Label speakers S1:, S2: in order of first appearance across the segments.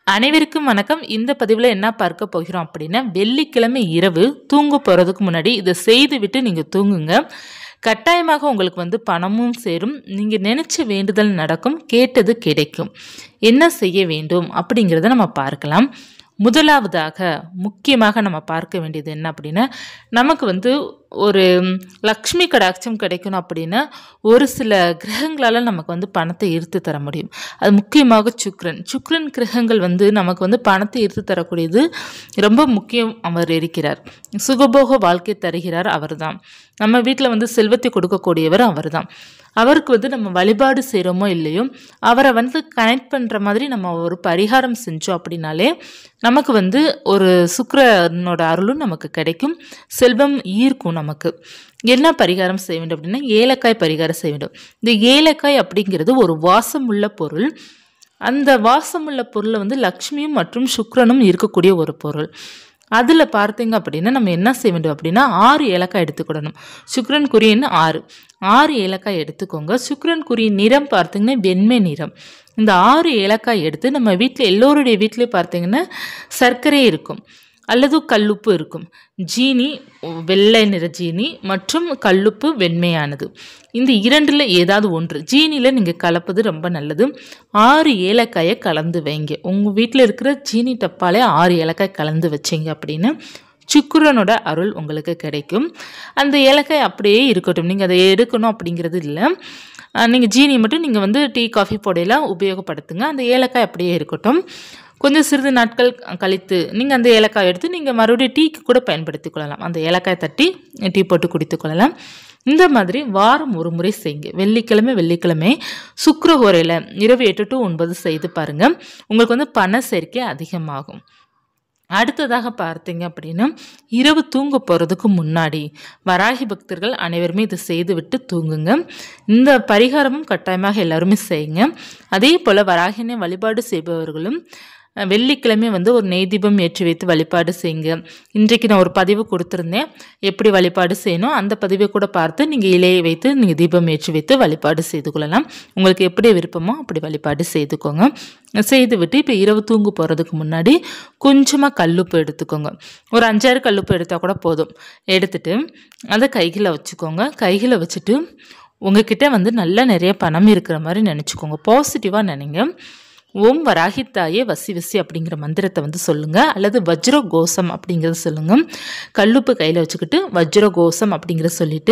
S1: அனைவருக்கும் வணக்கம் இந்த பதிவில் என்ன பார்க்க போகிறோம் அப்படின்னா வெள்ளிக்கிழமை இரவு தூங்க போகிறதுக்கு முன்னாடி இதை செய்து விட்டு நீங்கள் தூங்குங்க கட்டாயமாக உங்களுக்கு வந்து பணமும் சேரும் நீங்கள் நினச்ச வேண்டுதல் நடக்கும் கேட்டது கிடைக்கும் என்ன செய்ய வேண்டும் அப்படிங்கிறத நம்ம பார்க்கலாம் முதலாவதாக முக்கியமாக நம்ம பார்க்க வேண்டியது என்ன அப்படின்னா நமக்கு வந்து ஒரு லக்ஷ்மி கடாட்சம் கிடைக்கணும் அப்படின்னா ஒரு சில கிரகங்களால் நமக்கு வந்து பணத்தை ஈர்த்து தர முடியும் அது முக்கியமாக சுக்ரன் சுக்ரன் கிரகங்கள் வந்து நமக்கு வந்து பணத்தை ஈர்த்து தரக்கூடியது ரொம்ப முக்கியம் அவர் இருக்கிறார் சுகபோக வாழ்க்கை தருகிறார் அவர்தான் நம்ம வீட்டில் வந்து செல்வத்தை கொடுக்கக்கூடியவர் அவர்தான் அவருக்கு வந்து நம்ம வழிபாடு செய்கிறோமோ இல்லையோ அவரை வந்து கனெக்ட் பண்ணுற மாதிரி நம்ம ஒரு பரிகாரம் செஞ்சோம் அப்படின்னாலே நமக்கு வந்து ஒரு சுக்கிரனோட அருளும் நமக்கு கிடைக்கும் செல்வம் ஈர்க்கும் நமக்கு என்ன பரிகாரம் செய்ய வேண்டும் அப்படின்னா ஏலக்காய் பரிகாரம் செய்ய வேண்டும் இந்த ஏலக்காய் அப்படிங்கிறது ஒரு வாசமுள்ள பொருள் அந்த வாசமுள்ள பொருளில் வந்து லக்ஷ்மியும் மற்றும் சுக்கிரனும் இருக்கக்கூடிய ஒரு பொருள் அதில் பார்த்தீங்க அப்படின்னா நம்ம என்ன செய்ய வேண்டும் அப்படின்னா ஆறு ஏலக்காய் எடுத்துக்கிடணும் சுக்ரன் குறின்னு ஆறு ஆறு ஏலக்காய் எடுத்துக்கோங்க சுக்ரன் குறி நிறம் பார்த்தீங்கன்னா வெண்மை நிறம் இந்த ஆறு ஏலக்காய் எடுத்து நம்ம வீட்டில் எல்லோருடைய வீட்லேயும் பார்த்தீங்கன்னா சர்க்கரை இருக்கும் அல்லது கல்லுப்பு இருக்கும் ஜீனி வெள்ளை நிற ஜீனி மற்றும் கல்லுப்பு வெண்மையானது இந்த இரண்டில் ஏதாவது ஒன்று ஜீனியில் நீங்கள் கலப்பது ரொம்ப நல்லது ஆறு ஏலக்காயை கலந்து வைங்க உங்கள் வீட்டில் இருக்கிற ஜீனி டப்பாலே ஆறு ஏலக்காய் கலந்து வச்சிங்க அப்படின்னு சுக்குரனோட அருள் உங்களுக்கு கிடைக்கும் அந்த ஏலக்காய் அப்படியே இருக்கட்டும் நீங்கள் அதை எடுக்கணும் அப்படிங்கிறது இல்லை நீங்கள் ஜீனி மட்டும் நீங்கள் வந்து டீ காஃபி போடையில் உபயோகப்படுத்துங்க அந்த ஏலக்காய் அப்படியே இருக்கட்டும் கொஞ்சம் சிறிது நாட்கள் கழித்து நீங்கள் அந்த ஏலக்காய் எடுத்து நீங்கள் மறுபடியும் டீக்கு கூட பயன்படுத்தி கொள்ளலாம் அந்த ஏலக்காய் தட்டி டீ போட்டு குடித்து கொள்ளலாம் இந்த மாதிரி வாரம் ஒரு முறை செய்யுங்க வெள்ளிக்கிழமை வெள்ளிக்கிழமை சுக்கரஹோரையில் இரவு எட்டு டு ஒன்பது செய்து பாருங்கள் உங்களுக்கு வந்து பண சேர்க்கை அதிகமாகும் அடுத்ததாக பார்த்தீங்க அப்படின்னா இரவு தூங்க போகிறதுக்கு முன்னாடி வராகி பக்தர்கள் அனைவருமே இதை செய்து விட்டு தூங்குங்க இந்த பரிகாரமும் கட்டாயமாக எல்லாருமே செய்யுங்க அதே போல் வராகினை வழிபாடு செய்பவர்களும் வெள்ளிக்கிழமை வந்து ஒரு நெய் தீபம் ஏற்றி வைத்து வழிபாடு செய்யுங்க இன்றைக்கு நான் ஒரு பதிவு கொடுத்துருந்தேன் எப்படி வழிபாடு செய்யணும் அந்த பதிவை கூட பார்த்து நீங்கள் இலையை வைத்து நீங்கள் தீபம் ஏற்றி வைத்து வழிபாடு செய்து கொள்ளலாம் உங்களுக்கு எப்படி விருப்பமோ அப்படி வழிபாடு செய்துக்கோங்க செய்து விட்டு இப்போ இரவு தூங்க போகிறதுக்கு முன்னாடி கொஞ்சமாக கல்லுப்பு எடுத்துக்கோங்க ஒரு அஞ்சாறு கல்லுப்பு எடுத்தால் கூட போதும் எடுத்துட்டு அதை கைகளை வச்சுக்கோங்க கைகளை வச்சுட்டு உங்ககிட்ட வந்து நல்லா நிறைய பணம் இருக்கிற மாதிரி நினச்சிக்கோங்க பாசிட்டிவாக நினைங்க ஓம் வராகித்தாயே வசி வசி அப்படிங்கிற மந்திரத்தை வந்து சொல்லுங்கள் அல்லது வஜ்ர கோஷம் அப்படிங்கிறத சொல்லுங்கள் கல்லுப்பு கையில் வச்சுக்கிட்டு வஜ்ர கோஷம் அப்படிங்கிறத சொல்லிவிட்டு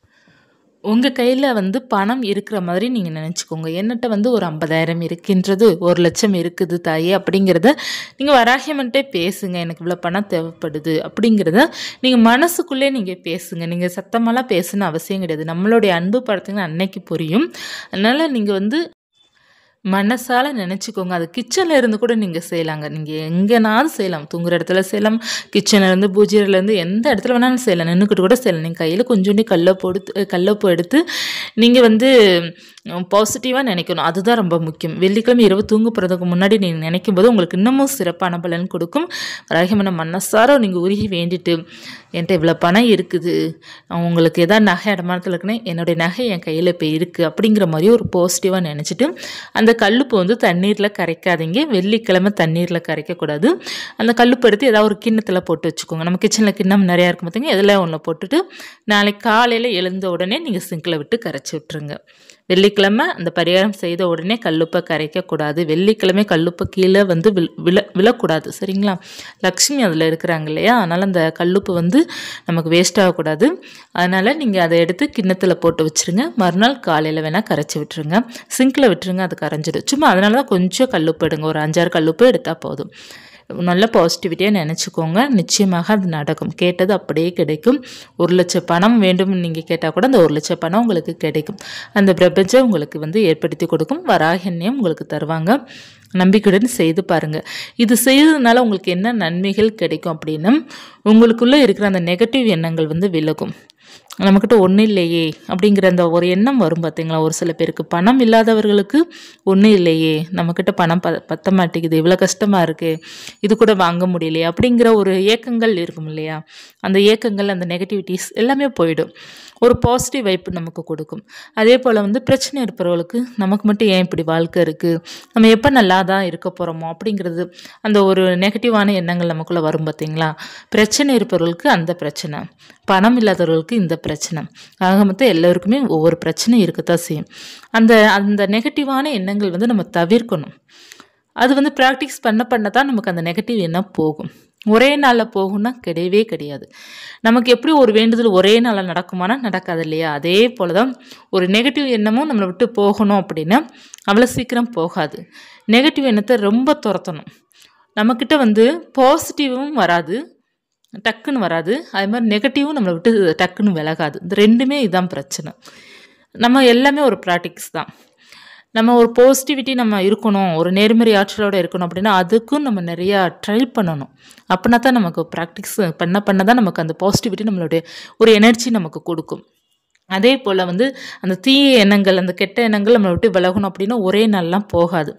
S1: உங்கள் கையில் வந்து பணம் இருக்கிற மாதிரி நீங்கள் நினச்சிக்கோங்க என்னட்ட வந்து ஒரு ஐம்பதாயிரம் இருக்கின்றது ஒரு லட்சம் இருக்குது தாயே அப்படிங்கிறத நீங்கள் வராகியமன்ட்டே பேசுங்க எனக்கு இவ்வளோ பணம் தேவைப்படுது அப்படிங்கிறத நீங்கள் மனசுக்குள்ளே நீங்கள் பேசுங்க நீங்கள் சத்தமெல்லாம் பேசணும்னு அவசியம் கிடையாது நம்மளுடைய அன்பு பார்த்தீங்கன்னா அன்னைக்கு புரியும் அதனால் நீங்கள் வந்து மனசால் நினச்சிக்கோங்க அது கிச்சனில் இருந்து கூட நீங்கள் செய்யலாங்க நீங்கள் எங்கேனாலும் செய்யலாம் தூங்குற இடத்துல செய்யலாம் கிச்சனில் இருந்து பூஜையிலேருந்து எந்த இடத்துல வேணாலும் செய்யலாம் நின்றுக்கிட்டு கூட செய்யலாம் நீங்கள் கையில் கொஞ்சோண்டி கல்லப்போ எடுத்து கல்லப்போ எடுத்து நீங்கள் வந்து பாசிட்டிவாக நினைக்கணும் அதுதான் ரொம்ப முக்கியம் வெள்ளிக்கிழமை இரவு தூங்க போகிறதுக்கு முன்னாடி நீங்கள் நினைக்கும் போது உங்களுக்கு இன்னமும் சிறப்பான பலன் கொடுக்கும் ராகிமன மனசார நீங்கள் உருகி வேண்டிட்டு என்கிட்ட இவ்வளோ பணம் இருக்குது உங்களுக்கு எதாவது நகை இடமானத்தில் இருக்குன்னா என்னுடைய நகை என் கையில் இப்போ இருக்குது அப்படிங்கிற மாதிரி ஒரு பாசிட்டிவாக நினச்சிட்டு அந்த கல்லுப்பு வந்து தண்ணீரில் கரைக்காதீங்க வெள்ளிக்கிழமை தண்ணீரில் கரைக்கக்கூடாது அந்த கல்லுப்பு எடுத்து ஏதாவது ஒரு கிண்ணத்தில் போட்டு வச்சுக்கோங்க நம்ம கிச்சனில் கிண்ணம் நிறையா இருக்கும் பார்த்தீங்க எதில் ஒன்றில் போட்டுட்டு நாளைக்கு காலையில் எழுந்த உடனே நீங்கள் சிங்கில் விட்டு கரைச்சி விட்டுருங்க வெள்ளிக்கிழமை அந்த பரிகாரம் செய்த உடனே கல்லுப்பை கரைக்கக்கூடாது வெள்ளிக்கிழமை கல்லுப்பை கீழே வந்து வில் விழ விழக்கூடாது சரிங்களா லக்ஷ்மி அதில் இருக்கிறாங்க இல்லையா அதனால் அந்த கல்லுப்பு வந்து நமக்கு வேஸ்ட் ஆகக்கூடாது அதனால் நீங்கள் அதை எடுத்து கிண்ணத்தில் போட்டு வச்சுருங்க மறுநாள் காலையில் வேணால் கரைச்சி விட்டுருங்க சிங்கில் விட்டுருங்க அது கரைஞ்சிடும் சும்மா அதனால தான் கொஞ்சம் கல்லுப்பு எடுங்க ஒரு அஞ்சாறு கல்லுப்பு எடுத்தால் போதும் நல்ல பாசிட்டிவிட்டியாக நினச்சிக்கோங்க நிச்சயமாக அது நடக்கும் கேட்டது அப்படியே கிடைக்கும் ஒரு லட்சம் பணம் வேண்டும் நீங்கள் கேட்டால் கூட அந்த ஒரு லட்சம் பணம் உங்களுக்கு கிடைக்கும் அந்த பிரபஞ்சம் உங்களுக்கு வந்து ஏற்படுத்தி கொடுக்கும் வராகண்யம் உங்களுக்கு தருவாங்க நம்பிக்கையுடன் செய்து பாருங்கள் இது செய்ததுனால உங்களுக்கு என்ன நன்மைகள் கிடைக்கும் அப்படின்னா உங்களுக்குள்ளே இருக்கிற அந்த நெகட்டிவ் எண்ணங்கள் வந்து விலகும் நம்மக்கிட்ட ஒன்றும் இல்லையே அப்படிங்கிற அந்த ஒரு எண்ணம் வரும் பார்த்தீங்களா ஒரு சில பேருக்கு பணம் இல்லாதவர்களுக்கு ஒன்றும் இல்லையே நம்மக்கிட்ட பணம் ப பத்த மாட்டேங்குது இவ்வளோ கஷ்டமாக இருக்குது இது கூட வாங்க முடியலையே அப்படிங்கிற ஒரு ஏக்கங்கள் இருக்கும் இல்லையா அந்த ஏக்கங்கள் அந்த நெகட்டிவிட்டிஸ் எல்லாமே போயிடும் ஒரு பாசிட்டிவ் வைப்பு நமக்கு கொடுக்கும் அதே போல் வந்து பிரச்சனை இருப்பவர்களுக்கு நமக்கு மட்டும் ஏன் இப்படி வாழ்க்கை இருக்குது நம்ம எப்போ நல்லா தான் இருக்க போகிறோமோ அப்படிங்கிறது அந்த ஒரு நெகட்டிவான எண்ணங்கள் நமக்குள்ளே வரும் பார்த்தீங்களா பிரச்சனை இருப்பவர்களுக்கு அந்த பிரச்சனை பணம் இல்லாதவர்களுக்கு இந்த பிரச்சனை ஆக மொத்தம் எல்லோருக்குமே ஒவ்வொரு பிரச்சனை இருக்கத்தான் செய்யும் அந்த அந்த நெகட்டிவான எண்ணங்கள் வந்து நம்ம தவிர்க்கணும் அது வந்து ப்ராக்டிஸ் பண்ண பண்ண தான் நமக்கு அந்த நெகட்டிவ் எண்ணம் போகும் ஒரே நாளில் போகும்னா கிடையவே கிடையாது நமக்கு எப்படி ஒரு வேண்டுதல் ஒரே நாளில் நடக்குமானா நடக்காது இல்லையா அதே போல் தான் ஒரு நெகட்டிவ் எண்ணமும் நம்மளை விட்டு போகணும் அப்படின்னா அவ்வளோ சீக்கிரம் போகாது நெகட்டிவ் எண்ணத்தை ரொம்ப துரத்தணும் நம்மக்கிட்ட வந்து பாசிட்டிவும் வராது டக்குன்னு வராது அது மாதிரி நெகட்டிவும் நம்மளை விட்டு டக்குன்னு விலகாது இந்த ரெண்டுமே இதுதான் பிரச்சனை நம்ம எல்லாமே ஒரு ப்ராக்டிக்ஸ் தான் நம்ம ஒரு பாசிட்டிவிட்டி நம்ம இருக்கணும் ஒரு நேர்மறை ஆற்றலோடு இருக்கணும் அப்படின்னா அதுக்கும் நம்ம நிறையா ட்ரை பண்ணணும் அப்படின்னா தான் நமக்கு ப்ராக்டிஸ் பண்ண பண்ண தான் நமக்கு அந்த பாசிட்டிவிட்டி நம்மளுடைய ஒரு எனர்ஜி நமக்கு கொடுக்கும் அதே போல் வந்து அந்த தீய எண்ணங்கள் அந்த கெட்ட எண்ணங்கள் நம்மளை விட்டு விலகணும் அப்படின்னா ஒரே நாள்லாம் போகாது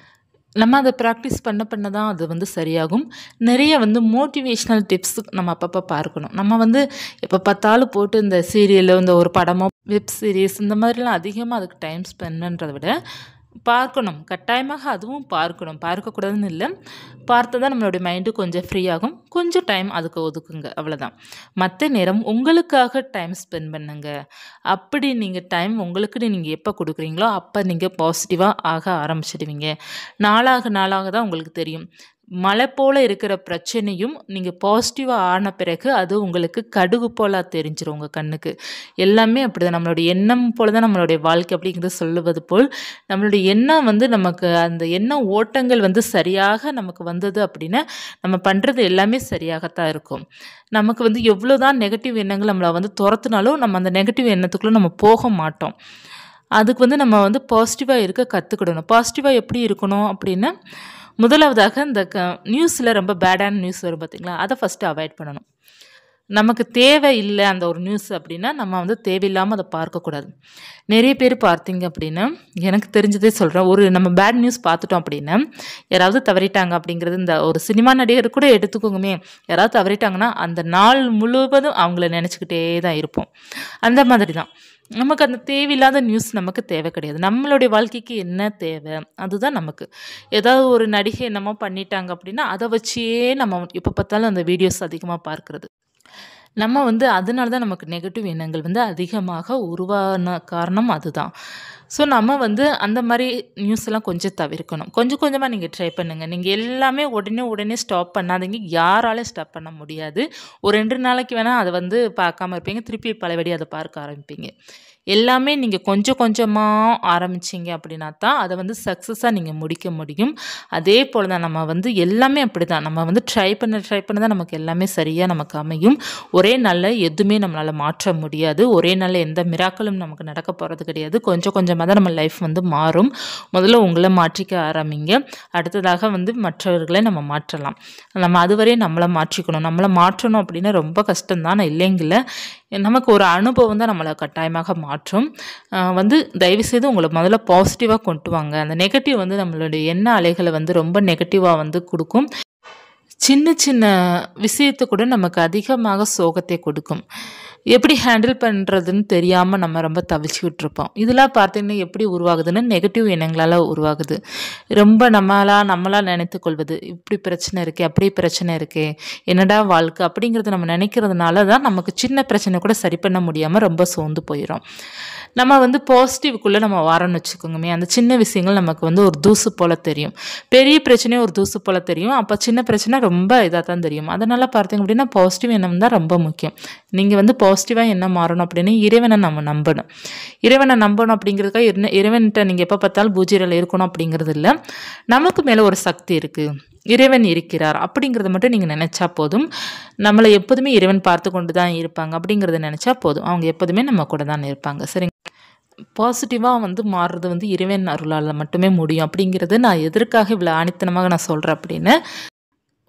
S1: நம்ம அதை ப்ராக்டிஸ் பண்ண பண்ண தான் அது வந்து சரியாகும் நிறைய வந்து மோட்டிவேஷ்னல் டிப்ஸ் நம்ம அப்பப்போ பார்க்கணும் நம்ம வந்து எப்போ பார்த்தாலும் போட்டு இந்த சீரியலோ இந்த ஒரு படமோ வெப் சீரிஸ் இந்த மாதிரிலாம் அதிகமாக அதுக்கு டைம் ஸ்பெண்ட் பண்ணுறத விட பார்க்கணும் கட்டாயமாக அதுவும் பார்க்கணும் பார்க்கக்கூடாதுன்னு இல்லை பார்த்து தான் நம்மளுடைய மைண்டு கொஞ்சம் ஃப்ரீ ஆகும் கொஞ்சம் டைம் அதுக்கு ஒதுக்குங்க அவ்வளோதான் மற்ற நேரம் உங்களுக்காக டைம் ஸ்பெண்ட் பண்ணுங்க அப்படி நீங்கள் டைம் உங்களுக்குன்னு நீங்கள் எப்போ கொடுக்குறீங்களோ அப்போ நீங்கள் பாசிட்டிவாக ஆக ஆரம்பிச்சிடுவீங்க நாளாக நாளாக தான் உங்களுக்கு தெரியும் மலை போல் இருக்கிற பிரச்சனையும் நீங்கள் பாசிட்டிவாக ஆன பிறகு அது உங்களுக்கு கடுகு போல தெரிஞ்சிடும் உங்கள் கண்ணுக்கு எல்லாமே அப்படி தான் நம்மளுடைய எண்ணம் போல தான் நம்மளுடைய வாழ்க்கை அப்படிங்கிறது சொல்லுவது போல் நம்மளுடைய எண்ணம் வந்து நமக்கு அந்த எண்ண ஓட்டங்கள் வந்து சரியாக நமக்கு வந்தது அப்படின்னா நம்ம பண்ணுறது எல்லாமே சரியாகத்தான் இருக்கும் நமக்கு வந்து எவ்வளோ தான் நெகட்டிவ் எண்ணங்கள் நம்மளை வந்து துரத்துனாலும் நம்ம அந்த நெகட்டிவ் எண்ணத்துக்குள்ளே நம்ம போக மாட்டோம் அதுக்கு வந்து நம்ம வந்து பாசிட்டிவாக இருக்க கற்றுக்கிடணும் பாசிட்டிவாக எப்படி இருக்கணும் அப்படின்னா முதலாவதாக இந்த க நியூஸில் ரொம்ப பேடான நியூஸ் வரும் பார்த்தீங்களா அதை ஃபஸ்ட்டு அவாய்ட் பண்ணணும் நமக்கு தேவை இல்லை அந்த ஒரு நியூஸ் அப்படின்னா நம்ம வந்து தேவையில்லாமல் அதை பார்க்கக்கூடாது நிறைய பேர் பார்த்தீங்க அப்படின்னா எனக்கு தெரிஞ்சதே சொல்கிறேன் ஒரு நம்ம பேட் நியூஸ் பார்த்துட்டோம் அப்படின்னா யாராவது தவறிட்டாங்க அப்படிங்கிறது இந்த ஒரு சினிமா நடிகர் கூட எடுத்துக்கோங்கமே யாராவது தவறிட்டாங்கன்னா அந்த நாள் முழுவதும் அவங்கள நினச்சிக்கிட்டே தான் இருப்போம் அந்த மாதிரி தான் நமக்கு அந்த தேவையில்லாத நியூஸ் நமக்கு தேவை கிடையாது நம்மளுடைய வாழ்க்கைக்கு என்ன தேவை அதுதான் நமக்கு ஏதாவது ஒரு நடிகை என்னமோ பண்ணிட்டாங்க அப்படின்னா அதை வச்சே நம்ம எப்போ பார்த்தாலும் அந்த வீடியோஸ் அதிகமாக பார்க்குறது நம்ம வந்து அதனால தான் நமக்கு நெகட்டிவ் எண்ணங்கள் வந்து அதிகமாக உருவான காரணம் அதுதான் ஸோ நம்ம வந்து அந்த மாதிரி நியூஸ் எல்லாம் கொஞ்சம் தவிர்க்கணும் கொஞ்சம் கொஞ்சமாக நீங்கள் ட்ரை பண்ணுங்கள் நீங்கள் எல்லாமே உடனே உடனே ஸ்டாப் பண்ணாதீங்க யாராலையும் ஸ்டாப் பண்ண முடியாது ஒரு ரெண்டு நாளைக்கு வேணால் அதை வந்து பார்க்காம இருப்பீங்க திருப்பி பலபடி அதை பார்க்க ஆரம்பிப்பீங்க எல்லாமே நீங்கள் கொஞ்சம் கொஞ்சமாக ஆரம்பிச்சிங்க அப்படின்னா தான் அதை வந்து சக்ஸஸாக நீங்கள் முடிக்க முடியும் அதே போல் தான் நம்ம வந்து எல்லாமே அப்படி தான் நம்ம வந்து ட்ரை பண்ண ட்ரை பண்ண தான் நமக்கு எல்லாமே சரியாக நமக்கு அமையும் ஒரே நாளில் எதுவுமே நம்மளால் மாற்ற முடியாது ஒரே நாளில் எந்த மிராக்களும் நமக்கு நடக்க போகிறது கிடையாது கொஞ்சம் கொஞ்சமாக தான் நம்ம லைஃப் வந்து மாறும் முதல்ல உங்களை மாற்றிக்க ஆரம்பிங்க அடுத்ததாக வந்து மற்றவர்களை நம்ம மாற்றலாம் நம்ம அதுவரை நம்மளை மாற்றிக்கணும் நம்மளை மாற்றணும் அப்படின்னா ரொம்ப கஷ்டம்தான் நான் இல்லைங்கல நமக்கு ஒரு அனுபவம் தான் நம்மளை கட்டாயமாக மாற்றும் ஆஹ் வந்து தயவுசெய்து உங்களை முதல்ல பாசிட்டிவாக கொண்டு வாங்க அந்த நெகட்டிவ் வந்து நம்மளுடைய எண்ண அலைகளை வந்து ரொம்ப நெகட்டிவாக வந்து கொடுக்கும் சின்ன சின்ன விஷயத்தை கூட நமக்கு அதிகமாக சோகத்தை கொடுக்கும் எப்படி ஹேண்டில் பண்ணுறதுன்னு தெரியாமல் நம்ம ரொம்ப தவிச்சுக்கிட்டு இருப்போம் இதெல்லாம் பார்த்தீங்கன்னா எப்படி உருவாகுதுன்னு நெகட்டிவ் எண்ணங்களால் உருவாகுது ரொம்ப நம்மளா நம்மளா நினைத்து கொள்வது இப்படி பிரச்சனை இருக்கே அப்படி பிரச்சனை இருக்கே என்னடா வாழ்க்கை அப்படிங்கிறத நம்ம நினைக்கிறதுனால தான் நமக்கு சின்ன பிரச்சனை கூட சரி பண்ண முடியாமல் ரொம்ப சோர்ந்து போயிடும் நம்ம வந்து பாசிட்டிவ்க்குள்ளே நம்ம வரணும்னு வச்சுக்கோங்கமே அந்த சின்ன விஷயங்கள் நமக்கு வந்து ஒரு தூசு போல் தெரியும் பெரிய பிரச்சனையும் ஒரு தூசு போல் தெரியும் அப்போ சின்ன பிரச்சனை ரொம்ப இதாக தான் தெரியும் அதனால் பார்த்தீங்க அப்படின்னா பாசிட்டிவ் எண்ணம் தான் ரொம்ப முக்கியம் நீங்கள் வந்து பாசிட்டிவாக என்ன மாறணும் அப்படின்னு இறைவனை நம்ம நம்பணும் இறைவனை நம்பணும் அப்படிங்கிறதுக்காக இறை- இறைவன்கிட்ட நீங்கள் எப்போ பார்த்தாலும் பூஜையில் இருக்கணும் அப்படிங்கிறது இல்லை நமக்கு மேலே ஒரு சக்தி இருக்குது இறைவன் இருக்கிறார் அப்படிங்கிறத மட்டும் நீங்கள் நினச்சா போதும் நம்மளை எப்போதுமே இறைவன் பார்த்து கொண்டு தான் இருப்பாங்க அப்படிங்கிறத நினச்சா போதும் அவங்க எப்போதுமே நம்ம கூட தான் இருப்பாங்க சரிங்க பாசிட்டிவாக வந்து மாறுறது வந்து இறைவன் அருளால் மட்டுமே முடியும் அப்படிங்கிறது நான் எதற்காக இவ்வளோ ஆணித்தனமாக நான் சொல்கிறேன் அப்படின்னு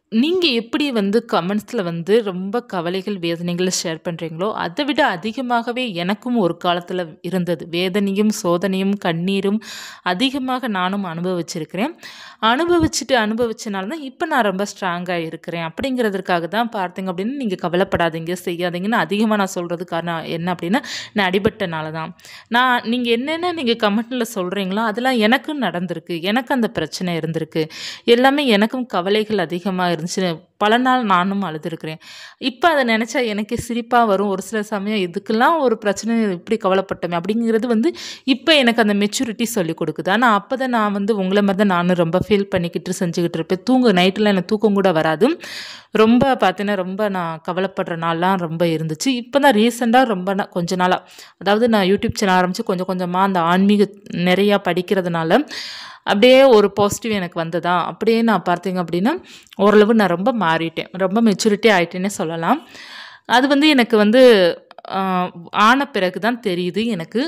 S1: நீங்கள் எப்படி வந்து கமெண்ட்ஸில் வந்து ரொம்ப கவலைகள் வேதனைகளை ஷேர் பண்ணுறீங்களோ அதை விட அதிகமாகவே எனக்கும் ஒரு காலத்தில் இருந்தது வேதனையும் சோதனையும் கண்ணீரும் அதிகமாக நானும் அனுபவிச்சிருக்கிறேன் அனுபவிச்சுட்டு அனுபவிச்சனால தான் இப்போ நான் ரொம்ப ஸ்ட்ராங்காக இருக்கிறேன் அப்படிங்கிறதுக்காக தான் பார்த்தீங்க அப்படின்னு நீங்கள் கவலைப்படாதீங்க செய்யாதீங்கன்னு அதிகமாக நான் சொல்கிறது காரணம் என்ன அப்படின்னா நான் அடிபட்டனால தான் நான் நீங்கள் என்னென்ன நீங்கள் கமெண்ட்டில் சொல்கிறீங்களோ அதெல்லாம் எனக்கும் நடந்திருக்கு எனக்கு அந்த பிரச்சனை இருந்திருக்கு எல்லாமே எனக்கும் கவலைகள் அதிகமாக இருந்துச்சு பல நாள் நானும் அழுதுருக்கிறேன் இப்போ அதை நினச்சா எனக்கு சிரிப்பாக வரும் ஒரு சில சமயம் இதுக்கெல்லாம் ஒரு பிரச்சனை இப்படி கவலைப்பட்டோமே அப்படிங்கிறது வந்து இப்போ எனக்கு அந்த மெச்சூரிட்டி சொல்லி கொடுக்குது ஆனால் அப்போ தான் நான் வந்து உங்களை மாதிரி தான் நானும் ரொம்ப ஃபீல் பண்ணிக்கிட்டு செஞ்சுக்கிட்டு இருப்பேன் தூங்க நைட்டில் எனக்கு தூக்கம் கூட வராது ரொம்ப பார்த்தீங்கன்னா ரொம்ப நான் கவலைப்படுற நாள்லாம் ரொம்ப இருந்துச்சு இப்போ தான் ரீசெண்டாக ரொம்ப நா கொஞ்ச நாளாக அதாவது நான் யூடியூப் சேனல் ஆரம்பித்து கொஞ்சம் கொஞ்சமாக அந்த ஆன்மீக நிறையா படிக்கிறதுனால அப்படியே ஒரு பாசிட்டிவ் எனக்கு வந்ததா அப்படியே நான் பார்த்தீங்க அப்படின்னா ஓரளவு நான் ரொம்ப மாறிட்டேன் ரொம்ப மெச்சூரிட்டி ஆகிட்டேன்னே சொல்லலாம் அது வந்து எனக்கு வந்து ஆஹ், ஆன பிறகு தான் தெரியுது எனக்கு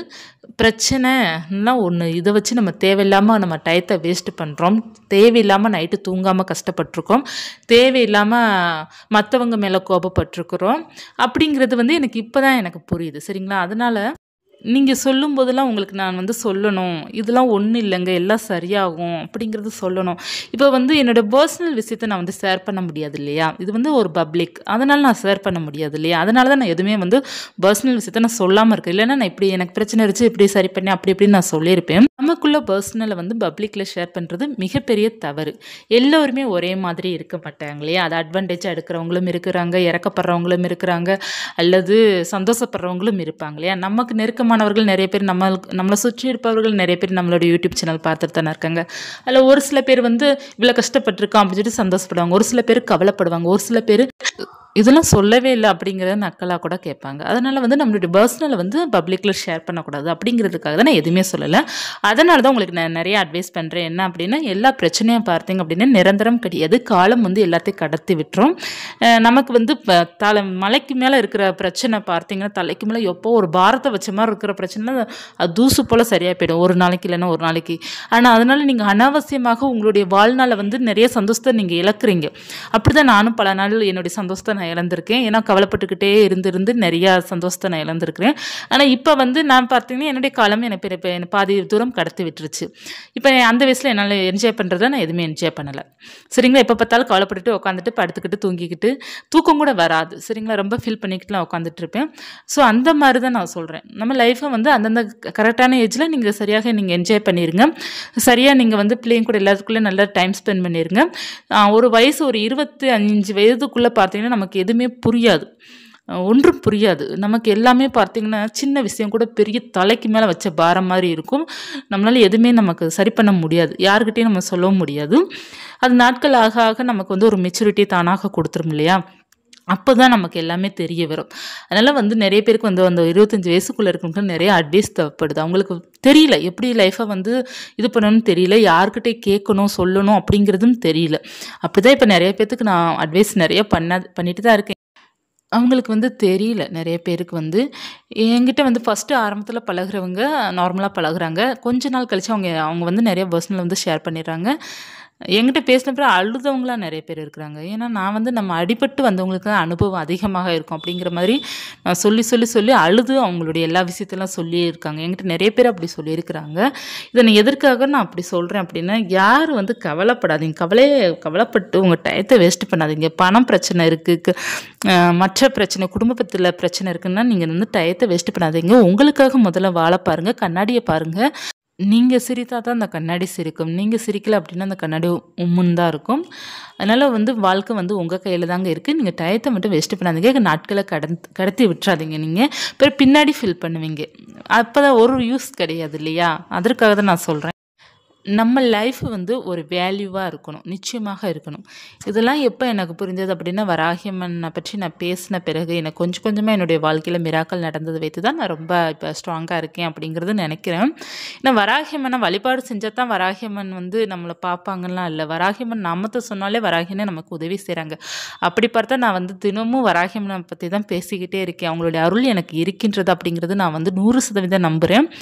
S1: பிரச்சனைன்னா ஒன்று இதை வச்சு நம்ம தேவையில்லாமல் நம்ம டயத்தை வேஸ்ட் பண்ணுறோம் தேவையில்லாமல் நைட்டு தூங்காமல் கஷ்டப்பட்டிருக்கோம் தேவையில்லாமல் மற்றவங்க மேலே கோபப்பட்டிருக்கிறோம் அப்படிங்கிறது வந்து எனக்கு இப்போ தான் எனக்கு புரியுது சரிங்களா அதனால் நீங்கள் சொல்லும் போதெல்லாம் உங்களுக்கு நான் வந்து சொல்லணும் இதெல்லாம் ஒன்றும் இல்லைங்க எல்லாம் சரியாகும் அப்படிங்கிறது சொல்லணும் இப்போ வந்து என்னோட பர்சனல் விஷயத்தை நான் வந்து ஷேர் பண்ண முடியாது இல்லையா இது வந்து ஒரு பப்ளிக் அதனால் நான் ஷேர் பண்ண முடியாது இல்லையா அதனால தான் நான் எதுவுமே வந்து பர்சனல் விஷயத்தை நான் சொல்லாமல் இருக்கேன் இல்லைன்னா நான் இப்படி எனக்கு பிரச்சனை இருந்துச்சு இப்படி சரி பண்ணி அப்படி இப்படின்னு நான் சொல்லியிருப்பேன் நமக்குள்ள பர்சனலை வந்து பப்ளிக்கில் ஷேர் பண்ணுறது மிகப்பெரிய தவறு எல்லோருமே ஒரே மாதிரி இருக்க மாட்டாங்க இல்லையா அது அட்வான்டேஜாக எடுக்கிறவங்களும் இருக்கிறாங்க இறக்கப்படுறவங்களும் இருக்கிறாங்க அல்லது சந்தோஷப்படுறவங்களும் இருப்பாங்க இல்லையா நமக்கு நெருக்கமானவர்கள் நிறைய பேர் நம்ம நம்மளை சுற்றி இருப்பவர்கள் நிறைய பேர் நம்மளோட யூடியூப் சேனல் பார்த்துட்டு தானே இருக்காங்க அதில் ஒரு சில பேர் வந்து இவ்வளோ கஷ்டப்பட்டிருக்கோம் அப்படின்னு சொல்லிட்டு சந்தோஷப்படுவாங்க ஒரு சில பேர் கவலைப்படுவாங்க ஒரு சில பேர் இதெல்லாம் சொல்லவே இல்லை அப்படிங்கிறத நக்கலாக கூட கேட்பாங்க அதனால் வந்து நம்மளுடைய பர்சனலை வந்து பப்ளிக்கில் ஷேர் பண்ணக்கூடாது அப்படிங்கிறதுக்காக தான் நான் எதுவுமே சொல்லலை அதனால தான் உங்களுக்கு நான் நிறைய அட்வைஸ் பண்ணுறேன் என்ன அப்படின்னா எல்லா பிரச்சனையும் பார்த்தீங்க அப்படின்னா நிரந்தரம் கிடையாது காலம் வந்து எல்லாத்தையும் கடத்தி விட்டுரும் அஹ் நமக்கு வந்து இப்போ தலை மலைக்கு மேலே இருக்கிற பிரச்சனை பார்த்தீங்கன்னா தலைக்கு மேலே எப்போ ஒரு பாரத்தை வச்ச மாதிரி இருக்கிற பிரச்சனை அது தூசு போல் சரியாக போயிடும் ஒரு நாளைக்கு இல்லைன்னா ஒரு நாளைக்கு ஆனால் அதனால் நீங்கள் அனாவசியமாக உங்களுடைய வாழ்நாளை வந்து நிறைய சந்தோஷத்தை நீங்கள் இழக்கிறீங்க அப்படி தான் நானும் பல நாள் என்னுடைய சந்தோஷத்தை நான் இழந்திருக்கேன் ஏன்னா கவலைப்பட்டுக்கிட்டே இருந்து இருந்து நிறையா சந்தோஷத்தை நான் இழந்திருக்கிறேன் ஆனால் இப்போ வந்து நான் பார்த்தீங்கன்னா என்னுடைய காலம் எனக்கு பெரிய- பெரிய- பாதி தூரம் கடத்தி விட்டுருச்சு இப்போ அந்த வயசில் என்னால் என்ஜாய் பண்ணுறத நான் எதுவுமே என்ஜாய் பண்ணலை சரிங்களா எப்போ பார்த்தாலும் கவலைப்பட்டுட்டு உட்காந்துட்டு படுத்துக்கிட்டு தூங்கிக்கிட்டு தூக்கம் கூட வராது சரிங்களா ரொம்ப ஃபீல் பண்ணிக்கிட்டுலாம் உட்காந்துட்டு இருப்பேன் ஸோ அந்த மாதிரி தான் நான் சொல்கிறேன் நம்ம லைஃப்பை வந்து அந்தந்த கரெக்டான ஏஜில் நீங்கள் சரியாக நீங்கள் என்ஜாய் பண்ணிடுங்க சரியாக நீங்கள் வந்து பிள்ளைங்க கூட எல்லாத்துக்குள்ளே நல்லா டைம் ஸ்பெண்ட் பண்ணிடுங்க ஆஹ் ஒரு வயசு ஒரு இருபத்தி அஞ்சு வயதுக்குள்ளே பார்த்தீங்கன்னா நமக்கு எதுவுமே புரியாது அஹ் ஒன்றும் புரியாது நமக்கு எல்லாமே பார்த்தீங்கன்னா சின்ன விஷயம் கூட பெரிய தலைக்கு மேலே வச்ச பாரம் மாதிரி இருக்கும் நம்மளால எதுவுமே நமக்கு சரி பண்ண முடியாது யாருக்கிட்டையும் நம்ம சொல்லவும் முடியாது அது நாட்கள் ஆக ஆக நமக்கு வந்து ஒரு மெச்சூரிட்டி தானாக கொடுத்துரும் இல்லையா அப்போ தான் நமக்கு எல்லாமே தெரிய வரும் அதனால் வந்து நிறைய பேருக்கு வந்து அந்த இருபத்தஞ்சி வயசுக்குள்ளே இருக்கவங்களுக்கு நிறைய அட்வைஸ் தேவைப்படுது அவங்களுக்கு தெரியல எப்படி லைஃப்பை வந்து இது பண்ணணும்னு தெரியல யார்கிட்ட கேட்கணும் சொல்லணும் அப்படிங்கிறதும் தெரியல அப்படி தான் இப்போ நிறைய பேர்த்துக்கு நான் அட்வைஸ் நிறைய பண்ண பண்ணிட்டு தான் இருக்கேன் அவங்களுக்கு வந்து தெரியல நிறைய பேருக்கு வந்து என்கிட்ட வந்து ஃபஸ்ட்டு ஆரம்பத்தில் பழகுறவங்க நார்மலாக பழகுறாங்க கொஞ்ச நாள் கழிச்சு அவங்க அவங்க வந்து நிறைய பர்சனல் வந்து ஷேர் பண்ணிடுறாங்க என்கிட்ட பேசினப்ப அழுதவங்களாம் நிறைய பேர் இருக்கிறாங்க ஏன்னா நான் வந்து நம்ம அடிபட்டு வந்தவங்களுக்கு தான் அனுபவம் அதிகமாக இருக்கும் அப்படிங்கிற மாதிரி நான் சொல்லி சொல்லி சொல்லி அழுது அவங்களுடைய எல்லா விஷயத்தெல்லாம் சொல்லியிருக்காங்க என்கிட்ட நிறைய பேர் அப்படி சொல்லியிருக்கிறாங்க இதை நான் எதற்காக நான் அப்படி சொல்கிறேன் அப்படின்னா யார் வந்து கவலைப்படாதீங்க கவலையே கவலைப்பட்டு உங்கள் டயத்தை வேஸ்ட் பண்ணாதீங்க பணம் பிரச்சனை இருக்குது மற்ற பிரச்சனை குடும்பத்தில் பிரச்சனை இருக்குன்னா நீங்கள் வந்து டயத்தை வேஸ்ட் பண்ணாதீங்க உங்களுக்காக முதல்ல வாழ பாருங்கள் கண்ணாடியை பாருங்கள் நீங்கள் சிரித்தா தான் அந்த கண்ணாடி சிரிக்கும் நீங்கள் சிரிக்கல அப்படின்னா அந்த கண்ணாடி உம்முன்னு தான் இருக்கும் அதனால் வந்து வாழ்க்கை வந்து உங்கள் கையில் தாங்க இருக்குது நீங்கள் டயத்தை மட்டும் வேஸ்ட் பண்ணாதீங்க நாட்களை கடந்து கடத்தி விட்டுறாதீங்க நீங்கள் பிறகு பின்னாடி ஃபீல் பண்ணுவீங்க அப்போ தான் ஒரு யூஸ் கிடையாது இல்லையா அதற்காக தான் நான் சொல்கிறேன் நம்ம லைஃப் வந்து ஒரு வேல்யூவாக இருக்கணும் நிச்சயமாக இருக்கணும் இதெல்லாம் எப்போ எனக்கு புரிஞ்சது அப்படின்னா வராகியம்மனை பற்றி நான் பேசின பிறகு எனக்கு கொஞ்சம் கொஞ்சமாக என்னுடைய வாழ்க்கையில் மிராக்கள் நடந்ததை வைத்து தான் நான் ரொம்ப இப்போ ஸ்ட்ராங்காக இருக்கேன் அப்படிங்கிறது நினைக்கிறேன் ஏன்னா வராகியம்மனை வழிபாடு செஞ்சால் தான் வராகியம்மன் வந்து நம்மளை பார்ப்பாங்கலாம் இல்லை வராகியம்மன் நாமத்தை சொன்னாலே வராகியனே நமக்கு உதவி செய்கிறாங்க அப்படி பார்த்தா நான் வந்து தினமும் வராகியம்மனை பற்றி தான் பேசிக்கிட்டே இருக்கேன் அவங்களுடைய அருள் எனக்கு இருக்கின்றது அப்படிங்கிறது நான் வந்து நூறு சதவீதம் நம்புகிறேன்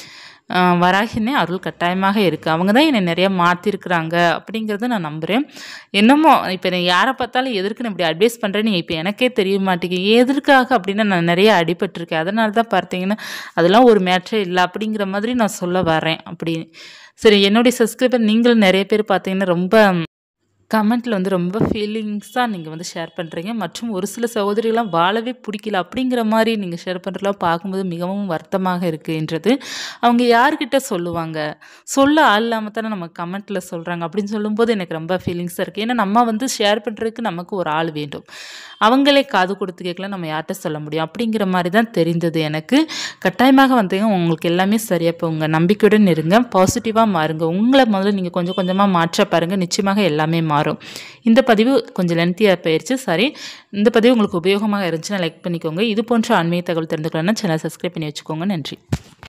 S1: ஆஹ் வராகினே அருள் கட்டாயமாக இருக்குது அவங்க தான் என்னை நிறைய மாற்றிருக்கிறாங்க அப்படிங்கிறத நான் நம்புகிறேன் என்னமோ இப்போ நான் யாரை பார்த்தாலும் எதற்கு நான் இப்படி அட்வைஸ் பண்ணுறேன்னு இப்போ எனக்கே தெரிய மாட்டேங்குது எதற்காக அப்படின்னா நான் நிறைய அடிபட்டிருக்கேன் அதனால தான் பார்த்தீங்கன்னா அதெல்லாம் ஒரு மேட்ரே இல்லை அப்படிங்கிற மாதிரி நான் சொல்ல வரேன் அப்படி சரி என்னுடைய சப்ஸ்கிரைபர் நீங்களும் நிறைய பேர் பார்த்தீங்கன்னா ரொம்ப கமெண்ட்டில் வந்து ரொம்ப ஃபீலிங்ஸாக நீங்கள் வந்து ஷேர் பண்ணுறீங்க மற்றும் ஒரு சில சகோதரிகளாம் வாழவே பிடிக்கல அப்படிங்கிற மாதிரி நீங்கள் ஷேர் பண்ணுறலாம் பார்க்கும்போது மிகவும் வருத்தமாக இருக்குன்றது அவங்க யார்கிட்ட சொல்லுவாங்க சொல்ல ஆள் இல்லாமல் தானே நம்ம கமெண்ட்டில் சொல்கிறாங்க அப்படின்னு சொல்லும்போது எனக்கு ரொம்ப ஃபீலிங்ஸாக இருக்குது ஏன்னா நம்ம வந்து ஷேர் பண்ணுறதுக்கு நமக்கு ஒரு ஆள் வேண்டும் அவங்களே காது கொடுத்து கேட்கல நம்ம யார்கிட்ட சொல்ல முடியும் அப்படிங்கிற மாதிரி தான் தெரிந்தது எனக்கு கட்டாயமாக வந்து உங்களுக்கு எல்லாமே சரியாக போங்க நம்பிக்கையுடன் இருங்க பாசிட்டிவாக மாறுங்க உங்களை முதல்ல நீங்கள் கொஞ்சம் கொஞ்சமாக மாற்ற பாருங்கள் நிச்சயமாக எல்லாமே மாறும் இந்த பதிவு கொஞ்சம் லென்த்தியாக போயிடுச்சு சாரி இந்த பதிவு உங்களுக்கு உபயோகமாக இருந்துச்சுன்னா லைக் பண்ணிக்கோங்க இது போன்ற ஆன்மீக தகவல் தெரிந்துக்கலாம்னா சேனல் சப்ஸ்கிரைப் பண்ணி வச்சுக்கோங்க நன்றி